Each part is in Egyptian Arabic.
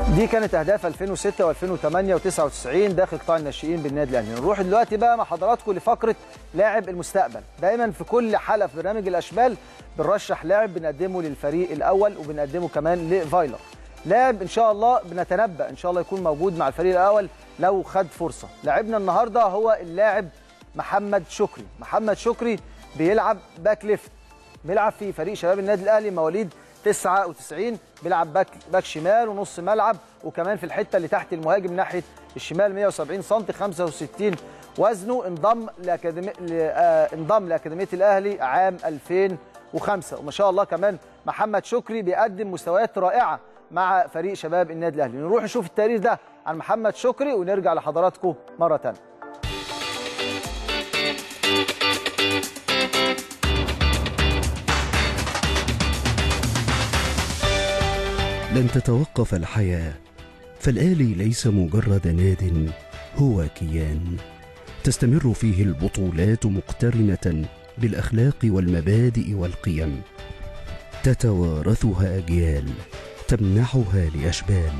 دي كانت اهداف 2006 و2008 و99 داخل قطاع الناشئين بالنادي الاهلي نروح دلوقتي بقى مع حضراتكم لفقره لاعب المستقبل دايما في كل حلقه في برنامج الاشبال بنرشح لاعب بنقدمه للفريق الاول وبنقدمه كمان لفايلر لاعب ان شاء الله بنتنبأ ان شاء الله يكون موجود مع الفريق الاول لو خد فرصه لاعبنا النهارده هو اللاعب محمد شكري محمد شكري بيلعب باك ليفت بيلعب في فريق شباب النادي الاهلي مواليد 99 بيلعب باك باك شمال ونص ملعب وكمان في الحته اللي تحت المهاجم ناحيه الشمال 170 سم 65 وزنه انضم لاكاديميه انضم لاكاديميه الاهلي عام 2005 وما شاء الله كمان محمد شكري بيقدم مستويات رائعه مع فريق شباب النادي الاهلي نروح نشوف التاريخ ده عن محمد شكري ونرجع لحضراتكم مره ثانيه لن تتوقف الحياة فالآلي ليس مجرد ناد هو كيان تستمر فيه البطولات مقترنة بالأخلاق والمبادئ والقيم تتوارثها أجيال تمنحها لأشبال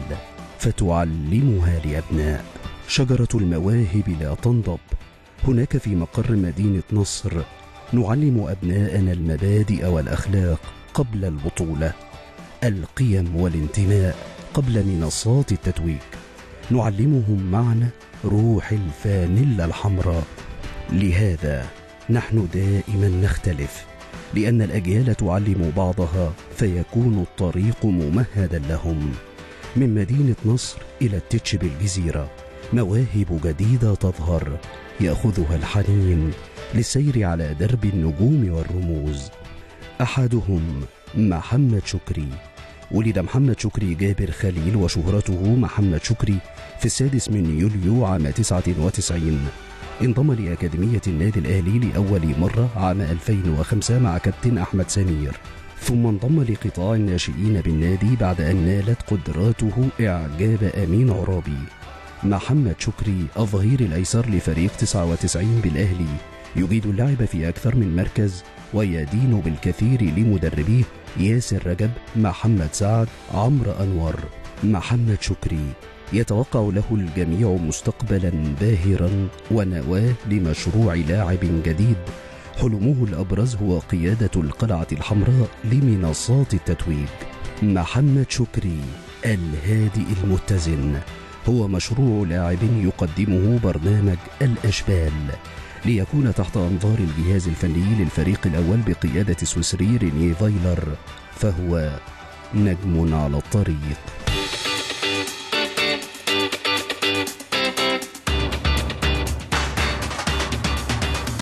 فتعلمها لأبناء شجرة المواهب لا تنضب هناك في مقر مدينة نصر نعلم أبناءنا المبادئ والأخلاق قبل البطولة القيم والانتماء قبل منصات التتويج نعلمهم معنى روح الفانيلا الحمراء لهذا نحن دائما نختلف لان الاجيال تعلم بعضها فيكون الطريق ممهدا لهم من مدينه نصر الى التتش بالجزيره مواهب جديده تظهر ياخذها الحنين للسير على درب النجوم والرموز احدهم محمد شكري ولد محمد شكري جابر خليل وشهرته محمد شكري في السادس من يوليو عام 99 انضم لأكاديمية النادي الأهلي لأول مرة عام 2005 مع كابتن أحمد سمير ثم انضم لقطاع الناشئين بالنادي بعد أن نالت قدراته إعجاب أمين عرابي محمد شكري الظهير الأيسر لفريق 99 بالأهلي يجيد اللعب في أكثر من مركز ويدين بالكثير لمدربيه ياسر رجب محمد سعد عمرو أنور محمد شكري يتوقع له الجميع مستقبلا باهرا ونواه لمشروع لاعب جديد حلمه الأبرز هو قيادة القلعة الحمراء لمنصات التتويج محمد شكري الهادئ المتزن هو مشروع لاعب يقدمه برنامج الأشبال ليكون تحت أنظار الجهاز الفني للفريق الأول بقيادة السويسري ريني فايلر فهو نجم على الطريق